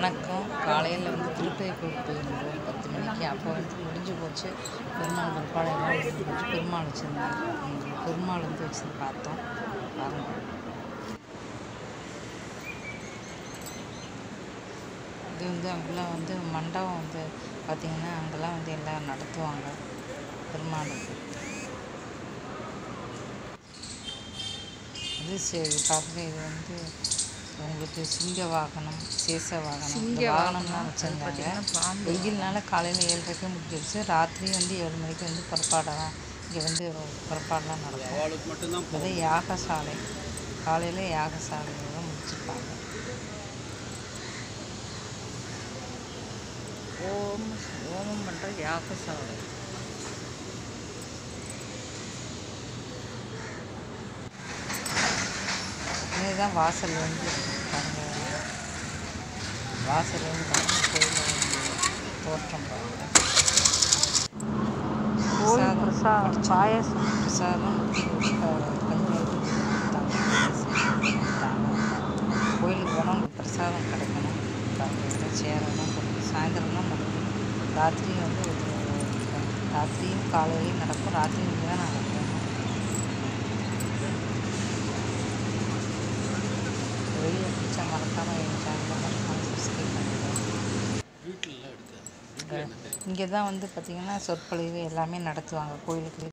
வணக்கம் காலையில் வந்து திருப்பதிக்கு போயிருந்தோம் பத்து மணிக்கு அப்போ வந்து முடிஞ்சு போச்சு பெருமாள் பிற்பாடெல்லாம் முடிஞ்சு போச்சு பெருமாள் வச்சுருந்தாங்க உம், பெருமாள் வந்து வச்சு பார்த்தோம் பாருங்கள் இது வந்து அங்கெல்லாம் வந்து மண்டபம் வந்து பார்த்திங்கன்னா அங்கெல்லாம் வந்து எல்லாம் நடத்துவாங்க பெருமாளுக்கு இது சரி பாருங்க இது வந்து உங்களுக்கு சிங்க வாகனம் சேச வாகனம் இந்த சிங்க வாகனம்லாம் வாகனம், வச்சுருந்தாங்க அது பார்த்தீங்கன்னா பாம்பு வெயில்னால காலையில் ஏழரைக்கு முடிஞ்சிருச்சு ராத்திரி வந்து ஏழு மணிக்கு வந்து புறப்பாடலாம் இங்கே வந்து புறப்பாடலாம் நடக்கும் அவளுக்கு மட்டும்தான் இது யாகசாலை காலையில் யாகசாலையில் தான் முடிச்சிருப்பாங்க ஓம் ஓமம் பண்ணுற யாகசாலை இதுதான் வாசல் வந்து பாருங்க வாசல் வந்து பாருங்க கோயில் வந்து தோற்றம் பாருங்க கோயில் பிரசாதம் பாயசம் பிரசாதம் கோயிலுக்கு போனால் உங்களுக்கு பிரசாதம் கிடைக்கணும் காலையில் சேரணும் சாயந்தரம்லாம் நடக்கும் ராத்திரி வந்து ஒரு ராத்திரியும் காலையிலையும் நடக்கும் ராத்திரி இங்கே தான் நடக்கும் வெளியே பிடிச்சா மறக்காமல் எங்கள் சேனலில் மறக்காமல் சப்ஸ்கிரைப் பண்ணிடுவோம் வீட்டிலலாம் எடுக்காது இங்கே தான் வந்து பார்த்திங்கன்னா சொற்பொழிவு எல்லாமே நடத்துவாங்க கோயிலுக்கு